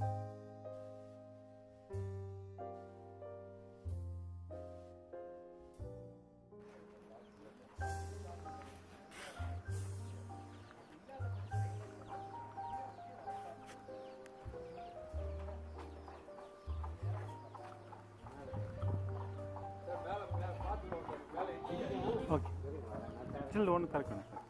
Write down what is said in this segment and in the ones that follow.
Okay சில்லு ஒன்று திறக்கணும் சார்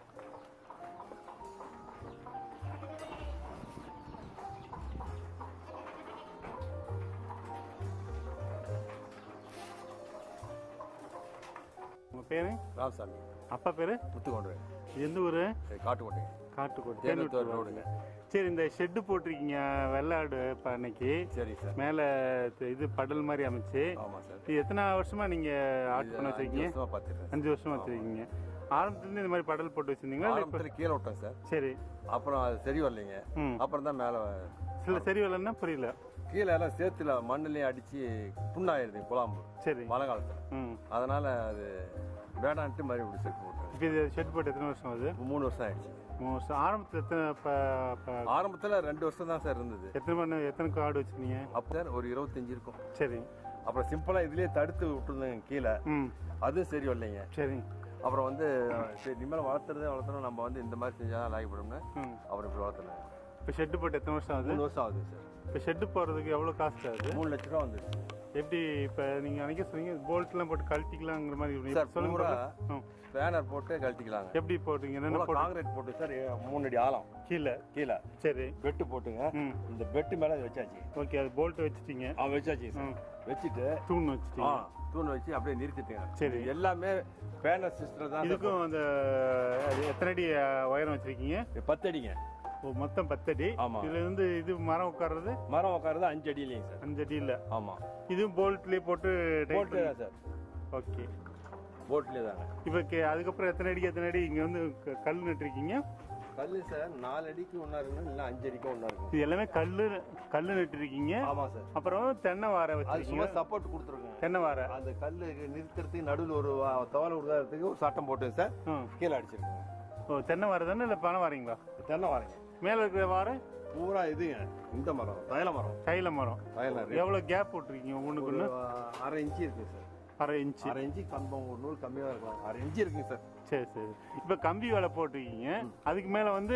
உங்கள் பேர் ராமசாமி அப்பா பேர் முத்துக்கொண்டு எந்த ஊர் காட்டுக்கோட்டை காட்டுக்கோட்டை தேனத்தூர் தேனூர் ரோடுங்க சரி இந்த ஷெட்டு போட்டிருக்கீங்க வெள்ளாடு இப்போ அன்னைக்கு சரி சார் மேலே இது படல் மாதிரி அமைச்சு ஆமாம் சார் இது எத்தனை வருஷமா நீங்க ஆட் பண்ண வச்சிருக்கீங்க பார்த்துருக்கேன் அஞ்சு வருஷமா வச்சிருக்கீங்க ஆரம்பத்துல இருந்து இந்த மாதிரி படல் போட்டு வச்சிருந்தீங்களா இல்ல இப்ப- ஆரம்பத்தில் கீழே விட்டோம் சார் சரி அப்புறம் அது சரி வரலைங்க ம் அப்புறம் தான் மேலே சில சரி வரலன்னா புரியல கீழே எல்லாம் சேத்துல மண்ணுலயே அடிச்சு புண்ணாயிருது குழாம்பு சரி மழை காலத்தில் ம் அதனால அது வேணான்ட்டு மாதிரி இப்படி செட்டு போட்டேன் இப்போ இது ஷெட் போட்டு எத்தனை வருஷம் ஆகுது இப்போ மூணு வருஷம் ஆயிடுச்சு மூணு வருஷம் ஆரம்பத்தில் எத்தனை ப- ப- ஆரம்பத்தில் ரெண்டு வருஷம் தான் சார் இருந்தது எத்தனை மணி எத்தனை காடு வச்சிருந்தீங்க அப்போ சார் ஒரு இருபத்தஞ்சு இருக்கும் சரி அப்புறம் சிம்பிளாக இதுலயே தடுத்து விட்டுருந்தேங்க கீழே ம் அதுவும் சரி வரலைங்க சரி அப்புறம் வந்து சரி இனிமேல் வளர்த்துறதே வளர்த்தணும் நம்ம வந்து இந்த மாதிரி செஞ்சால் லாயப்படும்னு ம் அப்புறம் இப்படி வளர்த்தணும் இப்போ ஷெட்டு போட்டு எத்தனை வருஷம் ஆகுது மூணு வருஷம் ஆகுது சார் இப்போ ஷெட்டு போடுறதுக்கு எவ்வளோ காஸ்ட் ஆகுது மூணு லட்ச ரூபா வந்துருச்சு எப்படி இப்போ நீங்கள் அன்றைக்கி சொன்னீங்க போல்ட்லாம் போட்டு கழட்டிக்கலாங்கிற மாதிரி சார் சொல்லுங்க பூரா பார்க்கலாம். ம். பேனர் போட்டு கழட்டிக்கலாங்க எப்படி போட்டீங்க என்னென்ன போட்டு காங்கிரீட் போட்டு சார் மூணு அடி ஆழம் கீழே கீழே சரி பெட்டு போட்டுங்க ம் இந்த பெட்டு மேலே அதை வச்சாச்சு ஓகே அது போல்ட் வச்சுட்டீங்க ஆ வச்சாச்சு சார் ம் வச்சுட்டு தூண் ஆ வச்சுட்டீங்க தூண் வச்சு அப்படியே நிறுத்திட்டுங்க சரி. இது எல்லாமே பேனர் சிஸ்டம் தான் சார் இதுக்கும் அந்த அது எத்தனை அடி அஹ், உயரம் வச்சிருக்கீங்க இது பத்து அடிங்க ஓ மொத்தம் பத்து அடி ஆமா. இதுல இருந்து இது மரம் உட்கார்றது மரம் உட்காருது அஞ்சு அடியிலைங்க சார் அஞ்சு அடி இல்ல ஆமாம் இதுவும் போல்ட்லயே போட்டு போட்லேயே தான் சார் ஓகே போட்லேயே தாங்க இப்போ கே- அதுக்கப்புறம் எத்தனை அடிக்கு எத்தனை அடி இங்க வந்து க- கல் நட்டுருக்கீங்க கல் சார் நாலு அடிக்கு ஒன்றா இருக்கணும் இல்லை அஞ்சு அடிக்கு ஒன்றா இருக்கும் இது எல்லாமே கல்லு கல்லு நட்டுருக்கீங்க ஆமாம் சார் அப்புறம் தென்னை வாரை அது வச்சிருக்கீங்க சும்மா சப்போர்ட் கொடுத்துருக்கோங்க தென்னை வாரை அந்த கல்லு நிறுத்துறதுக்கு நடுவில் ஒரு வா- தவளை விடுறதுக்கு ஒரு சட்டம் போட்டு சார் ம் கீழே அடிச்சிருக்கோங்க ஓ தென்னை வாரை தானே இல்லை பனை வாரீங்களா தென்னை வரேங்க மேல இருக்கிற வாரை பூரா இதுங்க இந்த மரம் தைல மரம் கையில மரம் தைல எவ்வளவு கேப் போட்டிருக்கீங்க ஒண்ணுக்கு ஒரு ஒண்ணு அரை இன்ச்சு இருக்கு சார் அரை இன்ச்சு அரை இன்ச்சு கம்பம் ஒரு நூல் கம்மியாக இருக்கலாம் அரை இன்ச்சு இருக்குங்க சார் சரி சரி இப்போ கம்பி வேலை போட்டிருக்கீங்க அதுக்கு மேல வந்து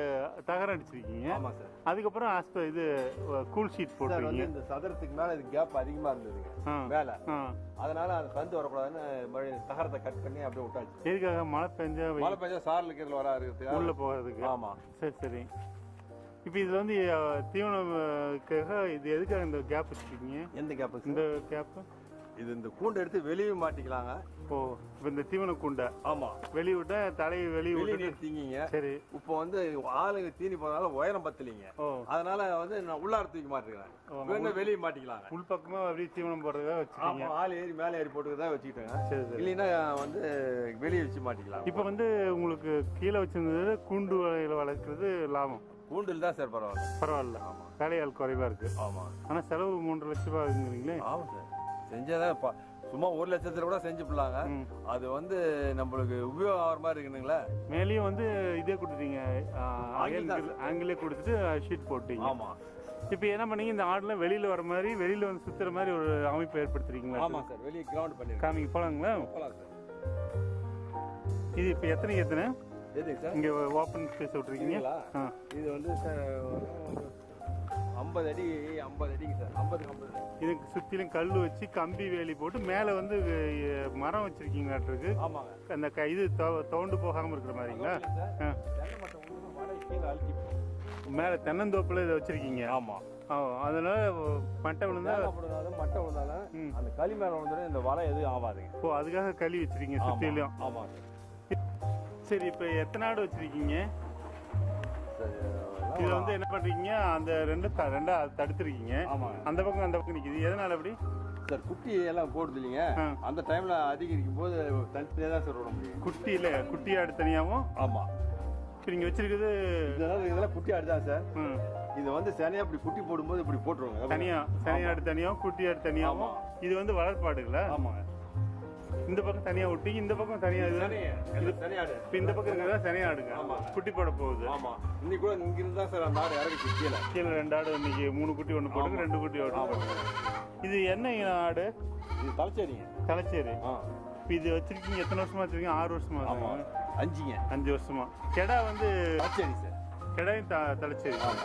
தகரம் அடிச்சிருக்கீங்க ஆமாம் சார் அதுக்கப்புறம் ஆஸ்ப இது கூல் ஷீட் சார் வந்து போட்டிருக்கீங்க இந்த சதுரத்துக்கு மேலே இது கேப் அதிகமாக இருந்ததுங்க ஆ. மேலே ஆ. அதனால அந்த சந்து வரக்கூடாதுன்னு மறுபடியும் தகரத்தை கட் பண்ணி அப்படியே விட்டாச்சு எதுக்காக மழை பெஞ்சா வெயில் மழை பெஞ்சா சாரில் கீழே வர இருக்கிறதுக்காக உள்ள போகிறதுக்கு ஆமாம் சரி சரி இப்போ இதுல வந்து அஹ், தீவனம்க்காக இது எதுக்காக இந்த கேப் வச்சிருக்கீங்க எந்த கேப்பு இந்த கேப் இது இந்த கூண்டை எடுத்து வெளியே மாட்டிக்கலாங்க ஓ இப்போ இந்த தீவன குண்டை ஆமாம் வெளிய விட்டா தலையை வெளிய வெளியே விட்டு நிறுத்திங்க சரி இப்போ வந்து ஆளுங்க தீனி போனால உயரம் பத்தலைங்க ஓ அதனால வந்து நான் உள்ளார தூக்கி மாட்டிருக்கிறேன் வேணும் வெளியே மாட்டிக்கலாங்க உள் பக்கமா அப்படியே தீவனம் போடுறதுக்காக வச்சிருக்கீங்க ஆமா ஆள் ஏறி மேலே ஏறி போட்டு தான் வச்சுக்கிட்டேங்க சரி சரி இல்லைன்னா வந்து வெளியே வச்சு மாட்டிக்கலாம் இப்போ வந்து உங்களுக்கு கீழே வச்சிருந்தது கூண்டு வலையில வளர்க்குறது லாபம் கூண்டில் தான் சார் பரவாயில்ல பரவாயில்ல வேலையாள் குறைவா இருக்கு ஆமா ஆனா செலவு மூன்று லட்ச ரூபாய் ஆகுங்கிறீங்களே ஆமா சார் செஞ்சதான் ப- சும்மா ஒரு லட்சத்துல கூட செஞ்சு போடலாங்க ம். அது வந்து நம்மளுக்கு உபயோகம் ஆகிற மாதிரி இருக்குதுங்களா மேலேயும் வந்து இதே கொடுத்துட்டீங்க ஆங்கில் தான் ஆங்கிலே கொடுத்துட்டு ஷீட் போட்டீங்க ஆமா இப்போ என்ன பண்ணீங்க இந்த ஆடுலாம் வெளியில வர மாதிரி வெளியில வந்து சுத்துற மாதிரி ஒரு அமைப்பு ஏற்படுத்துறீங்களா ஆமா சார் வெளியே கிரவுண்ட் பண்ணிருக்கேன் காமிங்க போலாங்களா போலாம் சார் இது இப்போ எத்தனை எத்தனை எதுங்க சார் இங்க ஓப்பன் ஸ்பேஸ் விட்டுருக்கீங்க இதுங்களா? ஆ இது வந்து சார் ஐம்பது அடி ஐம்பது அடிங்க சார் ஐம்பதுக்கு ஐம்பது இதுக்கு சுத்திலும் கல் வச்சு கம்பி வேலி போட்டு மேலே வந்து அஹ், மரம் வச்சிருக்கீங்களாட்டிருக்கு ஆமாங்க அந்த க- இது தோ- தோண்டு போகாம இருக்கிற மாதிரிங்களா ஆ. தென்னை மட்டை உங்களுக்கு மழை கீழே அழுத்தி போகும். மேலே தென்னந்தோப்புல இதை வச்சிருக்கீங்க ஆமா ஆ, அதனால மட்டை விழுந்தா தேங்காய் போடுறதாலும் மட்டை விழுந்தாலும் ம். அந்த களி மேல விழுந்தாலும் இந்த வலை எதுவும் ஆகாதுங்க ஓ அதுக்காக களி வச்சிருக்கீங்க சுத்திலும் ஆமா சரி இப்போ எத்தனை ஆடு வச்சிருக்கீங்க சரி இதுல வந்து என்ன பண்றீங்க அந்த ரெண்டு த- ரெண்டா தடுத்துருக்கீங்க ஆமாங்க அந்த பக்கம் அந்த பக்கம் நிக்குது எதனால அப்படி சார் குட்டி எல்லாம் போடுது இல்லைங்க ஆ. அந்த டைம்ல அதிகரிக்கும் போது தனித்தனியாக தான் சார் விட முடியும் குட்டி இல்ல குட்டி ஆடு தனியாவும் ஆமா இப்போ நீங்க வச்சிருக்கிறது இதெல்லாம் இதெல்லாம் குட்டி ஆடு தான் சார் ம், இது வந்து சனியா இப்படி குட்டி போடும்போது இப்படி போட்டுருவாங்க தனியா சனி ஆடு தனியாவும் குட்டி ஆடு தனியாவும் ஆமா. இது வந்து வளர்ப்பாடுங்களா ஆமாங்க இந்த பக்கம் தனியா விட்டீங்க இந்த பக்கம் தனியா இது சனி எல்லாம் சனியாடு இப்ப இந்த பக்கம் இருக்கிறதா தனியா ஆடுங்க ஆமா. குட்டி போட போகுது ஆமா இன்னைக்கு கூட இங்க இருந்தா சார் அந்த ஆடு இறங்கி கீழே கீழே ரெண்டு ஆடு இன்னைக்கு மூணு குட்டி ஒன்று போட்டு ரெண்டு குட்டி ஒன்று போட்டு இது என்ன இன ஆடு இது தலைச்சேரிங்க தலைச்சேரி ஆ இப்ப இது வச்சிருக்கீங்க எத்தனை வருஷமா வச்சிருக்கீங்க ஆறு வருஷமா ஆமா ஆகுதா? அஞ்சுங்க அஞ்சு வருஷமா கெடா வந்து தலைச்சேரி சார் கெடாயும் த தலைச்சேரி ஆமா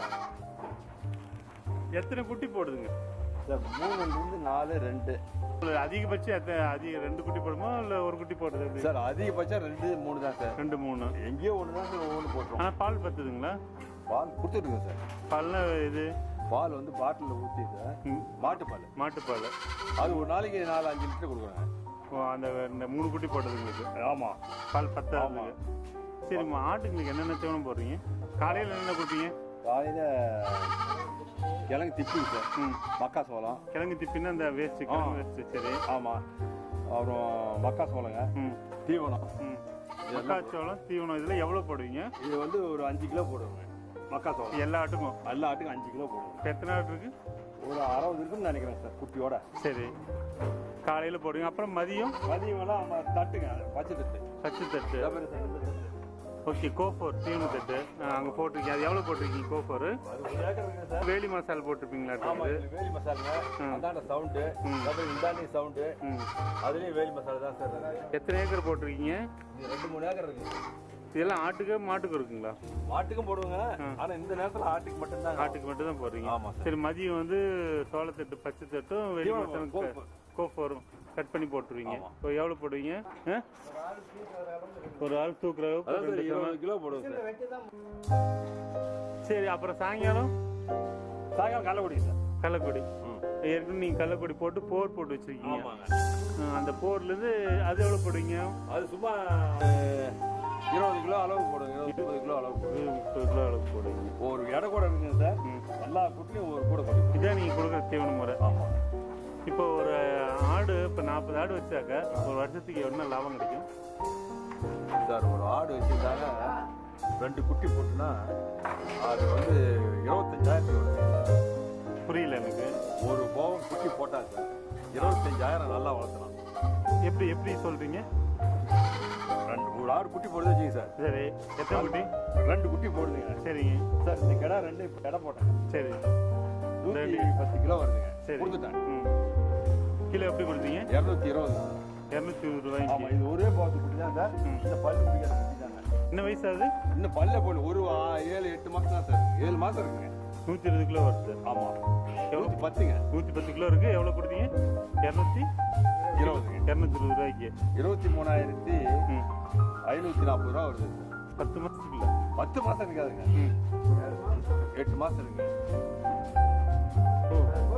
எத்தனை குட்டி போடுதுங்க சார் மூணுலேருந்து நாலு ரெண்டு உங்களுக்கு அதிகபட்சம் எத்தனை அதிக ரெண்டு குட்டி போடுமா இல்ல ஒரு குட்டி போடுறது எப்படி? சார் அதிகபட்சம் ரெண்டு மூணு தான் சார் ரெண்டு மூணு எங்கேயோ ஒன்று தான் சார் ஒவ்வொன்று போட்டுரும் ஆனா பால் பத்துதுங்களா பால் கொடுத்துருக்கோம் சார் பால்னா இது பால் வந்து பாட்டிலில் ஊற்றி சார் ம், மாட்டுப்பால் மாட்டுப்பால் அது ஒரு நாளைக்கு நாலு அஞ்சு லிட்டர் கொடுக்குறாங்க ஓ, அந்த இந்த மூணு குட்டி போட்டதுங்களுக்கு ஆமாம் பால் பத்தாது சரிம்மா ஆட்டுங்களுக்கு என்னென்ன தீவனம் போடுறீங்க காலையில் என்னென்ன கொடுப்பீங்க காலையில் கிழங்கு திப்பிங்க சார் ம் மக்கா சோளம் கிழங்கு திப்பின்னா அந்த வேஸ்ட்டு கிழங்கு வேஸ்ட்டு சரி ஆமாம் அப்புறம் மக்கா சோளங்க ம் தீவனம் ம் மக்காச்சோளம் தீவனம் இதில் எவ்வளோ போடுவீங்க இது வந்து ஒரு அஞ்சு கிலோ போடுவேங்க மக்கா சோளம் எல்லா ஆட்டுக்கும் எல்லா ஆட்டுக்கும் அஞ்சு கிலோ போடுவோம் இப்ப எத்தனை ஆட்டு இருக்கு ஒரு அறுபது இருக்குன்னு நினைக்கிறேன் சார் குட்டியோட சரி காலையில் போடுவீங்க அப்புறம் மதியம் மதியமெல்லாம் ஆமா, தட்டுங்க பச்சை தட்டு பச்சை தட்டு வியாபாரி சந்தை தட்டு. ஓகே கோஃபோர் தீவன தட்டு அங்கே போட்டிருக்கீங்க அது எவ்வளோ போட்டிருக்கீங்க கோஃபோர் அது ஒரு ஏக்கர் இருக்குங்க சார் வேலி மசாலா போட்டிருப்பீங்களா ஆமா இது வேலி மசாலுங்க அந்தாண்ட சவுண்டு அப்புறம் இந்தாண்டி சவுண்டு ம் அதுலயும் வேலி மசாலா தான் சார் இருக்கு. எத்தனை ஏக்கர் போட்டிருக்கீங்க இது ரெண்டு மூணு ஏக்கர் இருக்கு இதெல்லாம் ஆட்டுக்கு மாட்டுக்கு இருக்குங்களா மாட்டுக்கும் போடுவாங்க ஆனா இந்த நேரத்துல ஆட்டுக்கு மட்டும்தான் ஆட்டுக்கு மட்டும் தான் போடுறீங்க ஆமா சார். சரி மதியம் வந்து சோளத்தட்டு பச்சை தட்டும் வெளி தீவனம் மசாலும் கோஃபோர். கோஃபோரும் கட் பண்ணி போட்டுருவீங்க ஆமா. இப்போ எவ்வளோ போடுவீங்க ஆ? ஒரு ஆள் தூக்குற அளவுக்கு அதாவது ரெண்டு இருபது சம- கிலோ போடுவோம் சார் சரி அப்புறம் சாயங்காலம் சாயங்காலம் காலை குடிங்க சார் கள்ளக்குடி ஏற்கனவே நீங்கள் கள்ளக்குடி போட்டு போர் போட்டு வச்சிருக்கீங்க ஆமாங்க ஆ, அந்த போர்லேருந்து அது எவ்வளோ போடுவீங்க அது சும்மா அஹ், இருபது கிலோ அளவு போடுங்க இருபது முப்பது கிலோ அளவு போடுங்க இது முப்பது கிலோ அளவுக்கு போடுவீங்க ஒரு எடை கூட இருக்குங்க சார் ம். எல்லா குட்டியும் ஒரு கூட கொடுக்கும் இதான் நீங்கள் கொடுக்குற தீவன முறை ஆமா இப்போ ஒரு ஆடு இப்போ நாற்பது ஆடு வச்சாக்க ஒரு வருஷத்துக்கு என்ன லாபம் கிடைக்கும் சார் ஒரு ஆடு வச்சிருந்தாங்க ரெண்டு குட்டி போட்டுனா அது வந்து இருபத்தஞ்சாயிரத்தி வருது புரியல எனக்கு ஒரு போகம் குட்டி போட்டா சார் இருபத்தஞ்சாயிரம் நல்லா வளர்த்தலாம் எப்படி எப்படி சொல்றீங்க ரெண்டு ஒரு ஆடு குட்டி போடுது வச்சுங்க சார் சரி எத்தனை குட்டி ரெண்டு குட்டி போடுதுங்க சரிங்க சார் இந்த கடை ரெண்டு இப்போ கடை போட்டேன் சரி நூற்றி பத்து கிலோ வருதுங்க சரி கொடுத்துட்டேன் ம் கிலோ எப்படி கொடுத்தீங்க இரநூத்தி இருபது இரநூத்தி இருபது ஆமா ரூபாய்க்கு இது ஒரே போகத்து குட்டி தான் சார் ம். இந்த பல்லு பிடிக்காத குட்டி தாங்க என்ன வயசு ஆகுது இன்னும் பல்ல போடு ஒரு ஆ- ஏழு எட்டு மாசம் தான் சார் ஏழு மாசம் இருக்குங்க நூற்றி இருபது கிலோ வருது ஆமா எவ்வளோ நூற்றி பத்துங்க நூற்றி பத்து கிலோ இருக்கு எவ்வளோ கொடுத்தீங்க இரநூத்தி இருபதுங்க இரநூத்தி இருபது ரூபாய்க்கு இருபத்தி மூணாயிரத்தி ம் ஐநூற்றி நாற்பது ரூபா வருது பத்து மாதத்துக்குள்ள பத்து மாசம் இருக்காதுங்க ம் எட்டு மாசம் இருக்குங்க ஓ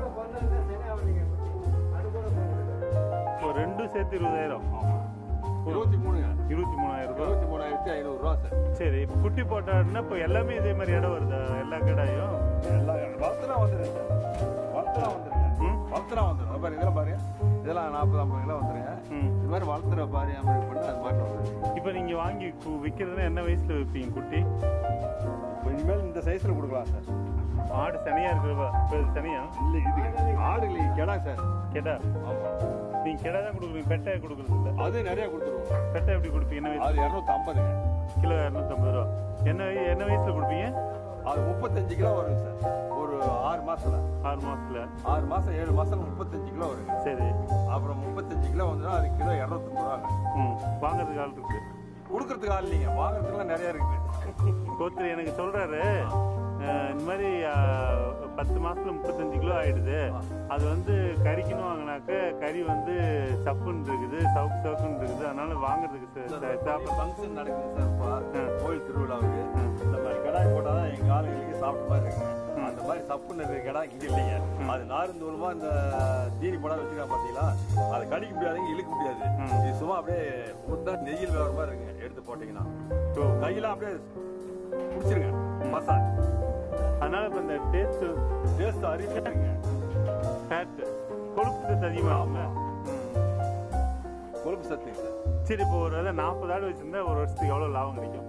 இப்போ ரெண்டும் சேர்த்து இருபதாயிரம் இருபத்தி மூணுங்க இருபத்தி மூணாயிரம் ரூபாய் இருபத்தி மூணாயிரத்தி ஐநூறு ரூபா சார் சரி இப்போ குட்டி போட்டாருன்னா இப்போ எல்லாமே இதே மாதிரி இடம் வருதா எல்லா கடாயும் எல்லாம் வளர்த்துனா வந்துடுங்க சார் வளர்த்துனா வந்துடுங்க ம் வளர்த்துனா வந்துடும் பாருங்க இதெல்லாம் பாருங்க இதெல்லாம் நாற்பது ஐம்பது கிலோ வந்துருங்க ம் இது மாதிரி வளர்த்துற பாரு மாதிரி பண்ணி அது மாதிரி வந்துருங்க இப்போ நீங்கள் வாங்கி கு- விற்கிறதுனா என்ன வயசில் விற்பீங்க குட்டி இப்போ இனிமேல் இந்த சைஸில் கொடுக்கலாம் சார் ஆடு சனியாக இருக்கிறவா இப்போ இது சனியா இல்லை இது ஆடு இல்லை கெடா சார் கெடா ஆமாம் நீங்கள் கெடா தான் கொடுக்குறீங்க பெட்டையை கொடுக்குறது இல்லை அது நிறைய கொடுத்துருவோம் பெட்டை எப்படி கொடுப்பீங்க என்ன வயசு அது இரநூத்தி ஐம்பதுங்க கிலோ இரநூத்தம்பது ரூபா என்ன வய- என்ன வயசில் கொடுப்பீங்க அது முப்பத்தஞ்சு கிலோ வருங்க சார் ஒரு ஆறு மாசத்துல ஆறு மாசத்துல ஆறு மாசம் ஏழு மாசம் முப்பத்தஞ்சு கிலோ வருங்க சரி அப்புறம் முப்பத்தஞ்சு கிலோ வந்துன்னா அது கிலோ இரநூத்தம்பது ரூபாங்க ம் வாங்குறதுக்கு ஆள் இருக்கு கொடுக்கறதுக்கு ஆள் இல்லைங்க வாங்குறதுக்குலாம் நிறைய இருக்குது ஒருத்தர் எனக்கு சொல்றாரு அஹ், இந்த மாதிரி அஹ், பத்து மாசத்துல முப்பத்தஞ்சு கிலோ ஆயிடுது அது வந்து கறிக்குன்னு வாங்கினாக்க கறி வந்து சப்புன்னு இருக்குது சவுக்கு சவுக்குன்னு இருக்குது அதனால வாங்குறதுக்கு ச- ச- சாப்பிட ஃபங்க்ஷன் நடக்குது சார் இப்போ ம். கோயில் திருவிழாவுக்கு ம். இந்த மாதிரி கடாய் போட்டால் தான் எங்கள் ஆளுங்களுக்கு சாப்பிட்ட மாதிரி இருக்குங்க அந்த மாதிரி சப்புன்னு இருக்கிற கடா இங்கே இல்லைங்க அது நாருந்தூரமா இந்த தீனி படம் வச்சுருக்காங்க பார்த்தீங்களா அதை கடிக்க முடியாதுங்க இழுக்க முடியாது ம். இது சும்மா அப்படியே முத்தா நெய்யில் வேற மாதிரி இருக்குங்க எடுத்து போட்டிங்கன்னா ஓ, கையெல்லாம் அப்படியே பிடிச்சிருங்க மசா அதனால இப்போ இந்த டேஸ்ட் டேஸ்ட் அருமையாக இருக்குங்க ஃபேட் கொழுப்பு சத்து அதிகமாகும்ல ம். கொழுப்பு சத்துங்க சார் சரி இப்போ ஒரு வேளை நாற்பது ஆடு வச்சிருந்தா ஒரு வருஷத்துக்கு எவ்வளோ லாபம் கிடைக்கும்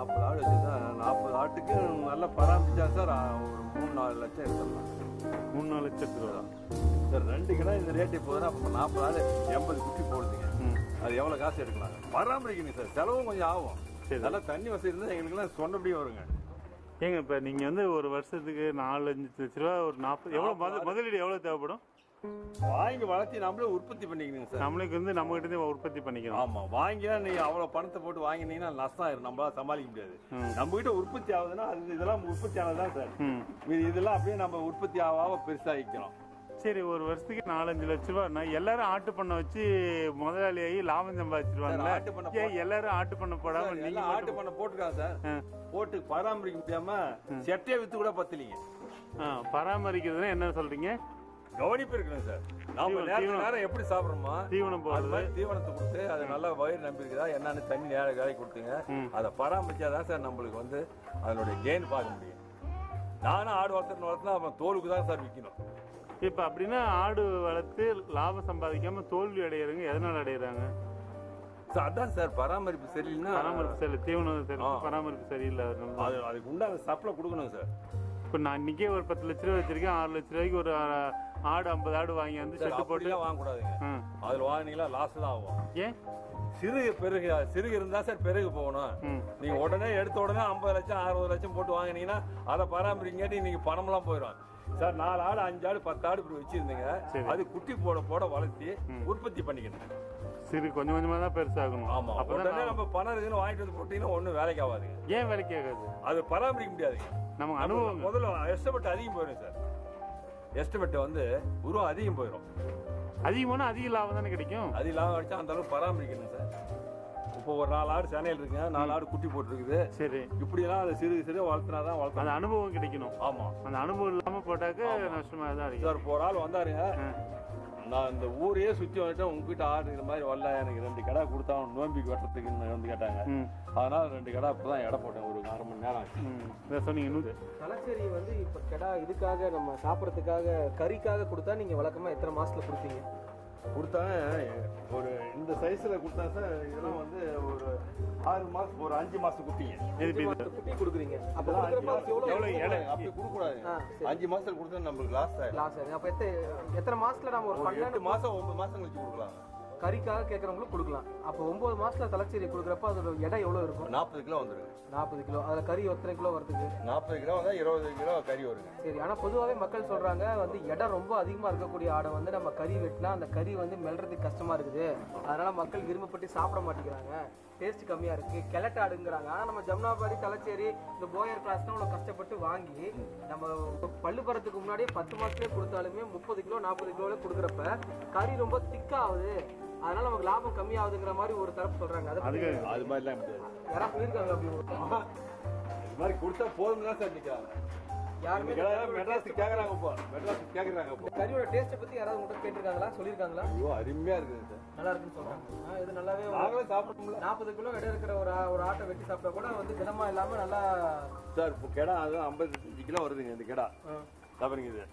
நாற்பது ஆடு வச்சுருந்தா நாற்பது ஆட்டுக்கு நல்லா பராமரிச்சா சார் ஒரு மூணு நாலு லட்சம் எடுத்துடலாம் மூணு நாலு லட்சத்துக்கு ரூபா சார் ரெண்டு கிலோ இந்த ரேட்டு போதுன்னா அப்போ நாற்பது ஆடு எண்பது குட்டி போடுதுங்க ம் அது எவ்வளோ காசு எடுக்கலாம் பராமரிக்கணும் சார் செலவும் கொஞ்சம் ஆகும் சரி. நல்லா தண்ணி வசதி இருந்தால் எங்களுக்குலாம் சொன்னபடியும் வருங்க ஏங்க இப்போ நீங்கள் வந்து ஒரு வருஷத்துக்கு நாலு அஞ்சு லட்ச ரூபா ஒரு நாற்பது எவ்வளோ முதல் முதலீடு எவ்வளோ தேவைப்படும் வாங்கி வளர்த்தி நம்மளே உற்பத்தி பண்ணிக்கணுங்க சார் நம்மளுக்கு வந்து நம்மகிட்ட இருந்து உற்பத்தி பண்ணிக்கணும் ஆமா வாங்கினா நீங்க அவ்வளவு பணத்தை போட்டு வாங்கினீங்கன்னா நஷ்டம் ஆயிரும் நம்மளால சமாளிக்க முடியாது ம். நம்ம கிட்ட உற்பத்தி ஆகுதுன்னா அது இதெல்லாம் உற்பத்தி ஆனதுதான் சார் ம் இது இதெல்லாம் அப்படியே நம்ம உற்பத்தி ஆகாம பெருசாகிக்கிறோம் சரி ஒரு வருஷத்துக்கு நாலஞ்சு லட்ச ரூபான்னா எல்லாரும் ஆட்டு பண்ண வச்சு முதலாளியாகி லாபம் சம்பாதிச்சிருவாங்கல்ல சார், ஆட்டு பண்ண ஏன் எல்லாரும் ஆட்டு பண்ண போடாம சார், நீங்க எல்லாம் ஆட்டு மட்டும்- பண்ண போட்டுருக்காங்க சார் ஆ. போட்டு பராமரிக்க முடியாம செட்டையை வித்து கூட பத்தலீங்க ஆ, பராமரிக்கிறதுனா என்ன சொல்றீங்க கவனிப்பு இருக்கணும் சார் நாம தீவனம், நேரத்துக்கு தீவனம். நேரம் எப்படி சாப்பிடுறோமோ தீவனம் அது போடுறது மாதிரி தீவனத்தை கொடுத்து அது நல்லா வயிறு நம்பி இருக்குதா என்னன்னு தண்ணி நேரம் காய் கொடுத்துங்க ம். அதை பராமரிச்சாதான் சார் நம்மளுக்கு வந்து அதனுடைய கெயின் பார்க்க முடியும் நானும் ஆடு வளர்த்துன்னு வளர்த்துனா அவன் தோலுக்கு தான் சார் விற்கணும் இப்ப அப்படின்னா ஆடு வளர்த்து லாபம் சம்பாதிக்காம தோல்வி அடையிறவங்க எதனால அடையிறாங்க சார், அதான் சார் பராமரிப்பு சரியில்லைன்னா பராமரிப்பு சரி தீவனம் சரி ஆ. பராமரிப்பு சரியில்லாதனால அது அதுக்கு உண்டான சப்ளை கொடுக்கணும் சார் இப்போ நான் இன்னைக்கே ஒரு பத்து லட்ச ரூபா வச்சிருக்கேன் ஆறு லட்ச ரூபாய்க்கு ஒரு ஆ, ஆடு ஐம்பது ஆடு வாங்கி வந்து சார் செட்டு போட்டு அப்படிலாம் வாங்கக்கூடாதுங்க ஆ. அதில் வாங்கினீங்களா லாஸ் தான் ஆகும் ஏன் சிறுகு பெருகு சிறுகு இருந்தா சார் பெருகு போகணும் ம் நீங்க உடனே எடுத்த உடனே ஐம்பது லட்சம் அறுபது லட்சம் போட்டு வாங்கினீங்கன்னா அதை பராமரிங்காட்டி நீங்க பணம்லாம் போயிடும் சார் நாலு ஆடு அஞ்சு ஆடு பத்து ஆடு இப்படி வச்சிருந்தீங்க சரி. அது குட்டி போட போட வளர்த்தி உற்பத்தி பண்ணிக்கணும் சரி கொஞ்சம் கொஞ்சமா தான் பெருசாகணும் ஆமா அப்பதான் உடனே நம்ம பணம் இருக்குன்னு வாங்கிட்டு வந்து போட்டீங்கன்னா ஒன்றும் வேலைக்கு ஆகாதுங்க ஏன் வேலைக்கு ஆகாது அது பராமரிக்க முடியாதுங்க நமக்கு அனுபவம் முதல்ல எஸ்டிமேட் அதிகம் போயிடும் சார் எஸ்டிமேட் வந்து உருவம் அதிகம் போயிடும் அதிகமான அதிக லாபம் தானே கிடைக்கும் அது இல்லாமல் அடிச்சா அந்த அளவுக்கு பராமரிக்கணும் சார் இப்போ ஒரு நாலு ஆடு சென்னையில் இருக்குங்க நாலு ஆடு குட்டி போட்டுருக்குது சரி இப்படியெல்லாம் அதை சிறு சிறு வளர்த்துனா தான் வளர்த்தணும் அந்த அனுபவம் கிடைக்கணும் ஆமா அந்த அனுபவம் இல்லாம போட்டாக்க நஷ்டமா தான் இருக்கு சார் இப்போ ஒரு ஆள் வந்தாருங்க ஆ. நான் இந்த ஊரையே சுற்றி வந்துட்டேன் உங்ககிட்ட ஆடு இந்த மாதிரி வரல எனக்கு ரெண்டு கடை கொடுத்தா நோம்பிக்கு வெட்டுறதுக்குன்னு வந்து கேட்டாங்க ம் அதனால ரெண்டு கடை இப்போ தான் எடை போட்டேன் ஒரு அரை மணி நேரம் ஆச்சு ம் இதை சொன்னீங்க நூறு தலைச்சேரி வந்து இப்ப கெடா இதுக்காக நம்ம சாப்பிடறதுக்காக கறிக்காக கொடுத்தா நீங்க வழக்கமா எத்தனை மாசத்துல கொடுப்பீங்க கொடுத்தாங்க ஒரு இந்த சைஸ்ல கொடுத்தா சார் இதெல்லாம் வந்து ஒரு ஆறு மாசம் ஒரு அஞ்சு மாசம் குட்டிங்க இது இப்ப இது மாசத்து குட்டி கொடுக்குறீங்க அப்ப இதெல்லாம் கொடுக்குறப்ப அஞ்சு அதுக்கு எவ்வளவு எவ்வளவு எடை? அப்படி கொடுக்க கூடாது ஆ, சரி. அஞ்சு மாசத்துல கொடுத்தா நம்மளுக்கு லாஸ் ஆயிடும் லாஸ் ஆகுது அப்ப எத்தனை எத்தனை மாசத்துல நம்ம ஒரு ஒரு எட்டு பன்னெண்டு மாசம் ஒன்பது மாசம் கழிச்சு கொடுக்கலாம் கறிக்காக கேட்கறவங்களுக்கு கொடுக்கலாம் அப்ப ஒன்பது மாசத்துல தலைச்சேரி கொடுக்குறப்ப அதோட எடை எவ்வளவு இருக்கும் நாற்பது கிலோ வந்துருங்க நாற்பது கிலோ அதுல கறி எத்தனை கிலோ வருதுக்கு நாற்பது கிலோ வந்தா இருபது கிலோ கறி வருங்க சரி ஆனா பொதுவாகவே மக்கள் சொல்றாங்க வந்து இடம் ரொம்ப அதிகமா இருக்கக்கூடிய ஆடை வந்து நம்ம கறி வெட்டினா அந்த கறி வந்து மெல்றதுக்கு கஷ்டமா இருக்குது அதனால மக்கள் விரும்பப்பட்டு சாப்பிட மாட்டேங்கிறாங்க டேஸ்ட் கம்மியா இருக்கு கிழட்டு ஆடுங்கிறாங்க ஆனா நம்ம ஜமுனாபாடி தலைச்சேரி இந்த போயர் கிளாஸ் தான் அவ்வளவு கஷ்டப்பட்டு வாங்கி நம்ம பல்லு பறத்துக்கு முன்னாடியே பத்து மாசத்துலயே கொடுத்தாலுமே முப்பது கிலோ நாற்பது கிலோல கொடுக்குறப்ப கறி ரொம்ப திக்கா ஆகுது அதனால நமக்கு லாபம் கம்மியாகுதுங்கிற மாதிரி ஒரு தரப்பு சொல்றாங்க அதை பத்தி அதுக்கு அது மாதிரிலாம் முடியாது யாராவது சொல்லியிருக்காங்க அப்படி ஒரு- இது மாதிரி கொடுத்தா போதும் தான் சார் நிற்கிறாங்க யாருமே மெட்ராஸுக்கு கேட்குறாங்க இப்போ மெட்ராஸுக்கு கேட்குறாங்க இப்போ கறியோட டேஸ்ட்டை பத்தி யாராவது உங்கள்கிட்ட கேட்டிருக்காங்களா சொல்லியிருக்காங்களா ஐயோ அருமையா இருக்குது சார் நல்லா இருக்குன்னு சொல்றாங்க ஆ, இது நல்லாவே ஒரு நாங்களே சாப்பிட்டோம்ல நாற்பது கிலோ எடை இருக்கிற ஒரு ஆ- ஒரு ஆட்டை வெட்டி சாப்பிட்டா கூட வந்து திடமா இல்லாம நல்லா சார் இப்போ கிடா அது ஐம்பத்தஞ்சு கிலோ வருதுங்க இந்த கிடா தவறுங்க இது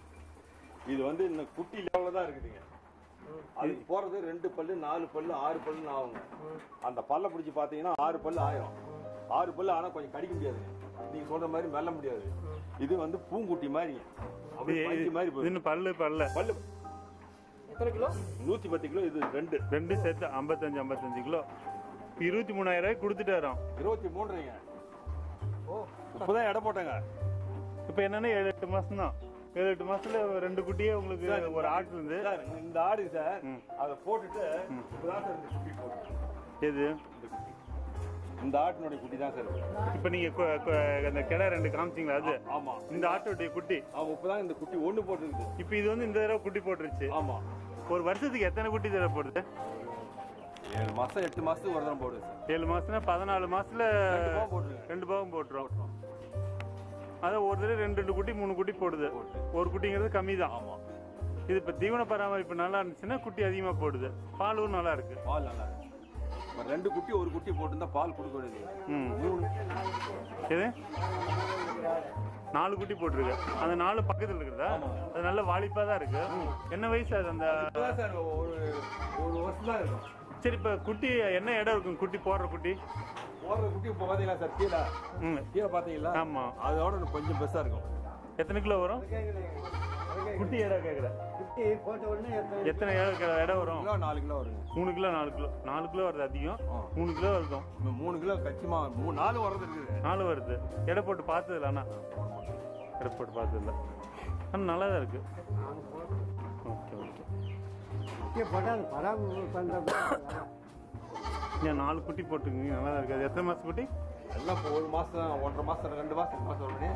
இது வந்து இந்த குட்டி லெவலில் தான் இருக்குதுங்க அது போறது ரெண்டு பல்லு நாலு பல்லு ஆறு பல்லுன்னு ஆகுங்க அந்த பல்லை பிடிச்சி பார்த்தீங்கன்னா ஆறு பல்லு ஆயிரும் ஆறு பல்லு ஆனால் கொஞ்சம் கடிக்க முடியாதுங்க நீங்க சொல்ற மாதிரி மெல்ல முடியாது இது வந்து பூங்குட்டி மாதிரி அப்படியே பஞ்சு மாதிரி போயிடும் இதுன்னு பல்லு பல்ல பல்லு எத்தனை கிலோ நூத்தி பத்து கிலோ இது ரெண்டு ரெண்டு சேர்த்து ஐம்பத்தஞ்சு ஐம்பத்தஞ்சு கிலோ இருபத்தி மூணாயிரம் ரூபாய்க்கு கொடுத்துட்டாரோம் இருபத்தி மூணுங்க ஓ இப்போதான் எடை போட்டாங்க இப்போ என்னன்னா ஏழு எட்டு மாசம் தான் ஏழு எட்டு மாசத்துல ரெண்டு குட்டியே உங்களுக்கு ஒரு ஆட்டு இருந்து சார் இந்த ஆடு சார் அதை போட்டுட்டு இப்பதான் சார் இந்த குட்டி போட்டு எது இந்த குட்டி இந்த ஆட்டினுடைய குட்டி தான் சார் இது. இப்போ நீங்க கொ- கொ- அந்த கிடா ரெண்டு காமிச்சிங்களா அது ஆமா இந்த ஆட்டோடைய குட்டி அவன் இப்பதான் இந்த குட்டி ஒண்ணு போட்டுருக்குது இப்போ இது வந்து இந்த தடவை குட்டி போட்டுருச்சு ஆமா ஒரு வருஷத்துக்கு எத்தனை குட்டி தடவை போடுது ஏழு மாசம் எட்டு மாசத்துக்கு ஒரு தரம் போடுது சார் ஏழு மாசம்னா பதினாலு மாசத்துல ரெண்டு பாவம் போட்டுருங்க ரெண்டு பாகம் போட்டுரும் அதான் ஒரு தடவை ரெண்டு ரெண்டு குட்டி மூணு குட்டி போடுது ஒரு குட்டிங்கிறது கம்மி தான் ஆமா இது இப்போ தீவன பராமரிப்பு நல்லா இருந்துச்சுன்னா குட்டி அதிகமாக போடுது பாலும் நல்லா இருக்கு பால் நல்லா இருக்கு இப்ப ரெண்டு குட்டி ஒரு குட்டி போட்டுருந்தா பால் கொடுக்க வேண்டியது ம் மூணு எது நாலு குட்டி போட்டிருக்கு அந்த நாலு பக்கத்தில் இருக்கிறதா அது நல்ல வாலிப்பா தான் இருக்கு என்ன வயசு அது அந்த இப்பதான் சார் ஒரு ஒரு வருஷம் தான் இருக்கும் சரி இப்போ குட்டி என்ன இடம் இருக்கும் குட்டி போடுற குட்டி போடுற குட்டி இப்போ பாத்தீங்களா சார் கீழே ம் கீழே பாத்தீங்களா ஆமா அதோட இன்னும் கொஞ்சம் பெருசா இருக்கும் எத்தனை கிலோ வரும் குட்டி இடம் கேட்குறேன் குட்டி போட்ட உடனே எத்தனை எத்தனை இடம் இடம் வரும் கிலோ நாலு கிலோ வருங்க மூணு கிலோ நாலு கிலோ நாலு கிலோ வருது அதிகம் ஆ. மூணு கிலோ இருக்கும் இந்த மூணு கிலோ கச்சிமா மூணு நாலு வரது இருக்குது நாலு வருது எடை போட்டு பார்த்ததில்ல அண்ணா எடை போட்டு பார்த்ததில்ல ஆனால் நல்லா தான் இருக்கு ஓகே ஓகே குட்டியை போட்டால் அது பராமரிப்பு பண்ணுறப்ப ஏன் நாலு குட்டி போட்டுருக்கீங்க நல்லா தான் இருக்கு அது எத்தனை மாதம் குட்டி எல்லாம் இப்போ ஒரு மாசம் ஒன்றரை மாசம் ரெண்டு மாசம் மாசம் உடனே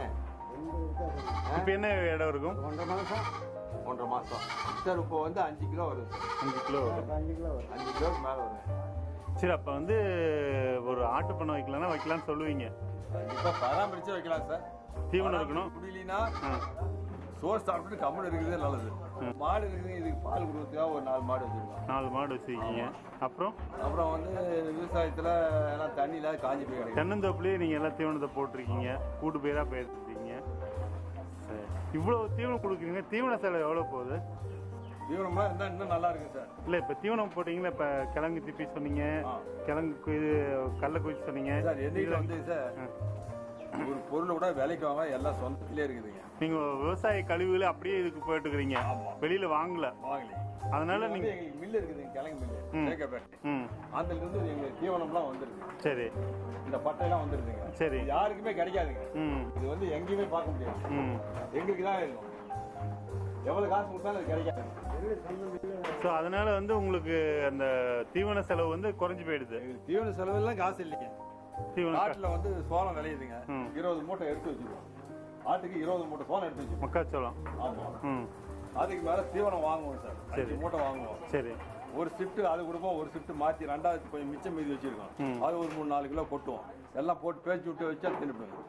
இப்போ என்ன இடம் இருக்கும் ஒன்றரை மாதம் ஒன்றரை மாசம் சார் இப்போ வந்து அஞ்சு கிலோ வருது சார் அஞ்சு கிலோ வரும் அஞ்சு கிலோ வரும் அஞ்சு கிலோக்கு மேலே வருது சரி அப்போ வந்து ஒரு ஆட்டு பண்ணை வைக்கலாம்னா வைக்கலாம்னு சொல்லுவீங்க கண்டிப்பாக பராமரிச்சு வைக்கலாம் சார் தீவனம் இருக்கணும் முடியலனா ஆ சோறு சாப்பிட்டு கம்மன் இருக்கிறதே நல்லது மாடு இருக்குது இதுக்கு பால் கொடுக்கறதுக்காக ஒரு நாலு மாடு வச்சிருக்கோம் நாலு மாடு வச்சுருக்கீங்க அப்புறம் அப்புறம் வந்து விவசாயத்தில் எல்லாம் தண்ணியில் காஞ்சி போய் கிடைக்கும் தென்னந்தோப்புலேயே நீங்கள் எல்லாம் தீவனத்தை போட்டிருக்கீங்க கூட்டு பேராக போயிருக்கீங்க சரி இவ்வளோ தீவனம் கொடுக்குறீங்க தீவன செலவு எவ்வளோ போகுது தீவனமாக இருந்தால் இன்னும் நல்லா இருக்கும் சார் இல்லை இப்போ தீவனம் போட்டிங்களா இப்போ கிழங்கு திப்பி சொன்னீங்க ஆ. கிழங்கு இது கடல குச்சி சொன்னீங்க சார் எதிரில் வந்து சார் ஒரு பொருளை கூட விலைக்கு வாங்க எல்லாம் சொந்தத்திலே இருக்குதுங்க நீங்கள் விவசாய கழிவுகளை அப்படியே இதுக்கு போட்டுக்கிறீங்க ஆமா. வெளியில் வாங்கல வாங்கலையே அதனால வந்து நீங்கள் எங்களுக்கு மில்லு இருக்குதுங்க கிழங்கு மில்லு ம். தேக்கப்பேட்டை ம் அதுல இருந்து எங்களுக்கு தீவனம்லாம் வந்துருக்கு சரி இந்த பட்டையெல்லாம் வந்துருதுங்க சரி இது யாருக்குமே கிடைக்காதுங்க ம் இது வந்து எங்கேயுமே பார்க்க முடியாது ம் எங்களுக்கு தான் இருக்கும் எவ்வளவு காசு கொடுத்தாலும் அது கிடைக்காது ஸோ அதனால வந்து உங்களுக்கு அந்த தீவன செலவு வந்து குறைஞ்சு போயிடுது எங்களுக்கு தீவன செலவெல்லாம் காசு இல்லைங்க தீவன காட்டுல வந்து சோளம் விளையுதுங்க ம். இருபது மூட்டை எடுத்து வச்சுருவோம் ஆட்டுக்கு இருபது மூட்டை சோளம் எடுத்து வச்சுருவோம் மக்காச்சோளம் ஆமா ம் அதுக்கு மேல தீவனம் வாங்குவோம் சார் அஞ்சு மூட்டை வாங்குவோம் சரி ஒரு ஷிஃப்ட் அது கொடுப்போம் ஒரு ஷிஃப்ட் மாத்தி ரெண்டாவது கொஞ்சம் மிச்சம் மீதி வச்சிருக்கோம் ம். அது ஒரு மூணு நாலு கிலோ கொட்டுவோம் எல்லாம் போட்டு பேச்சு விட்டு வச்சா தின்னுப்பிடுங்க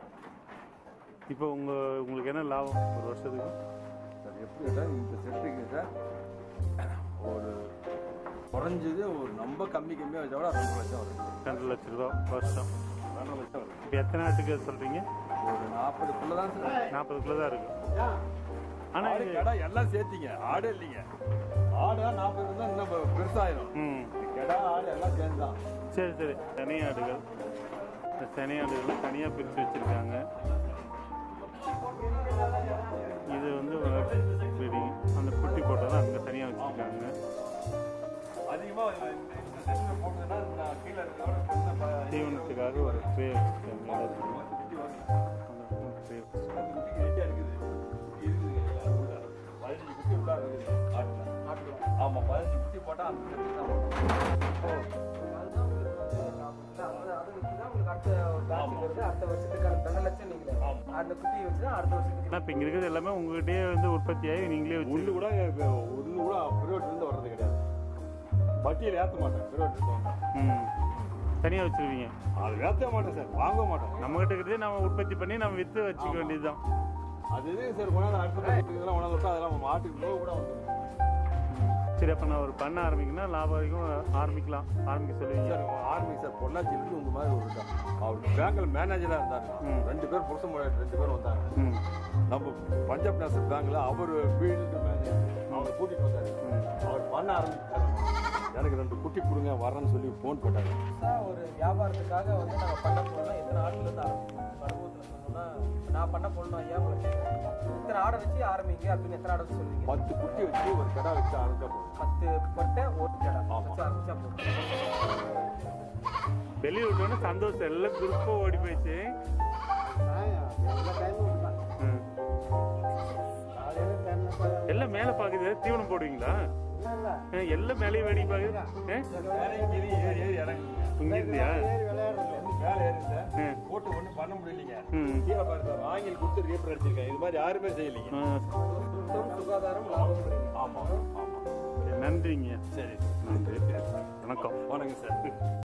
இப்போ உங்க உங்களுக்கு என்ன லாபம் ஒரு வருஷத்துக்கு சார் எப்படி சார் இந்த செட்டுக்கு சார் ஒரு குறைஞ்சது ஒரு ரொம்ப கம்மி கம்மியாக வச்சா கூட ரெண்டு லட்சம் வரும் ரெண்டு லட்ச ரூபா வருஷம் ரெண்டு லட்சம் வரும் இப்போ எத்தனை ஆட்டுக்கு சொல்றீங்க ஒரு நாற்பதுக்குள்ள தான் சார் நாற்பது கிலோ தான் இருக்கு ஆனா ஆடு இது கடை எல்லாம் சேர்த்திங்க ஆடு இல்லைங்க ஆடு நாற்பது இருந்தால் இன்னும் பெ- பெருசாயிரும் ம் கடை ஆடு எல்லாம் சேர்ந்து தான் சரி சரி தனியாடுகள் இந்த தனியாடுகள் தனியாக பிரித்து வச்சிருக்காங்க இது வந்து ப்ரீடிங் அந்த குட்டி போட்டதை அங்கே தனியாக வச்சுருக்காங்க அதிகமாக இந்த இந்த செட்டில் போட்டதுன்னா நான் கீழே இருக்கிறதோட பெருசா ப- தீவனத்துக்காக ஒரு ட்ரே வச்சுருக்காங்க எல்லாத்துக்கும். குட்டி வரும். அந்த tray வச்சிருக்காங்க. பத்து குட்டிக்கு ரெடியா இருக்குது. குட்டி இருக்குதுங்க எல்லாம் உள்ள. பதினஞ்சு குட்டி உள்ள இருக்குது ஆட்டுல. ஆமா பதினஞ்சு குட்டி போட்டா அந்த செட்டு தான் போடும். அதுதான் உங்களுக்கு வந்து லாபம் இல்ல? அதாவது அதை வச்சுதான் உங்களுக்கு அடுத்த batch வருது. அடுத்த வருஷத்துக்கான ரெண்டு லட்சம் நீங்களே அந்த குட்டியை வச்சுதான் அடுத்த வருஷத்துக்கு ஆனால் இப்போ இங்கே இருக்கிறது எல்லாமே உங்ககிட்டயே வந்து உற்பத்தி ஆகி நீங்களே வச்சு ஒண்ணு கூட இப்ப ஒண்ணு கூட பிரைவேட் இருந்து வர்றது கிடையாது பட்டியல் ஏத்த மாட்டேன் பிரைவேட் இருந்து வந்தா. ம் தனியாக வச்சுருவீங்க அது ஏத்த மாட்டேன் சார் வாங்க மாட்டோம் நம்மகிட்ட இருக்கிறதே நம்ம உற்பத்தி பண்ணி நம்ம விற்று வச்சுக்க வேண்டியதுதான் அது இது சார் கொண்டாந்து அடுத்த இதெல்லாம் கொண்டாந்து விட்டா அதெல்லாம் மாட்டுக்கு நோவு கூட வந்துடும் சரி அப்போ நான் ஒரு பண்ண ஆரம்பிக்கணும்னா லாபம் வரைக்கும் ஆரம்பிக்கலாம் ஆரம்பிக்க சொல்லுவீங்க சார் ஆர்மி சார் பொள்ளாச்சியிலிருந்து உங்க மாதிரி ஒரு இருக்கா அவர் பேங்க்ல மேனேஜரா இருந்தாரு ம். ரெண்டு பேர் புருஷன் முன்னாடி ரெண்டு பேரும் வந்தாங்க ம் நம்ம பஞ்சாப் நேஷனல் பேங்க்ல அவர் ஃபீல்டு மேனேஜர் அவரை கூட்டிட்டு வந்தாரு அவர் பண்ண ஆரம்பிச்சாரு எனக்கு ரெண்டு குட்டி கொடுங்க வரேன்னு சொல்லி ஃபோன் போட்டாங்க புதுசா ஒரு வியாபாரத்துக்காக வந்து நம்ம பண்ண போனோம்னா எத்தனை ஆடுல இருந்து ஆரம்பிக்கும் அனுபவத்துல சொல்லணும்னா இப்ப நான் பண்ண போனோம் ஐயா உங்களுக்கு இத்தனை ஆடை வச்சு ஆரம்பிங்க அப்படின்னு எத்தனை ஆடை வச்சு சொல்லுவீங்க பத்து குட்டி வச்சு ஒரு கடை வச்சு ஆரம்பிச்சா போதும் பத்து கொட்டை ஒரு கடை ஆமா. வச்சு ஆரம்பிச்சா போதும் வெளியே விட்டோன்னே சந்தோஷம் எல்லாம் குரூப்பாக ஓடி போயிடுச்சு எல்லா டைமும் தான் ம். காலையில் டைமில் எல்லாம் மேலே பார்க்குது தீவனம் போடுவீங்களா இல்லை ஆ, எல்லாம் மேலேயே வேடி பார்க்குது ஆ? வேற ஏறி ஏறி ஏறி இறங்குங்க இங்க இருந்தியா ஏறி விளையாடுறது மேலே ஏறி சார் ஆ. போட்டு ஒன்றும் பண்ண முடியலைங்க ம் கீழே பாரு சார் ஆங்கில் கொடுத்து ரீப்பர் அடிச்சிருக்கேன் இது மாதிரி யாருமே செய்யலைங்க ஆ, சுத்தம் சுகாதாரம் லாபம் ஆமா ஆமா சரி, நன்றிங்க சரி நன்றி வணக்கம் வணக்கம் சார்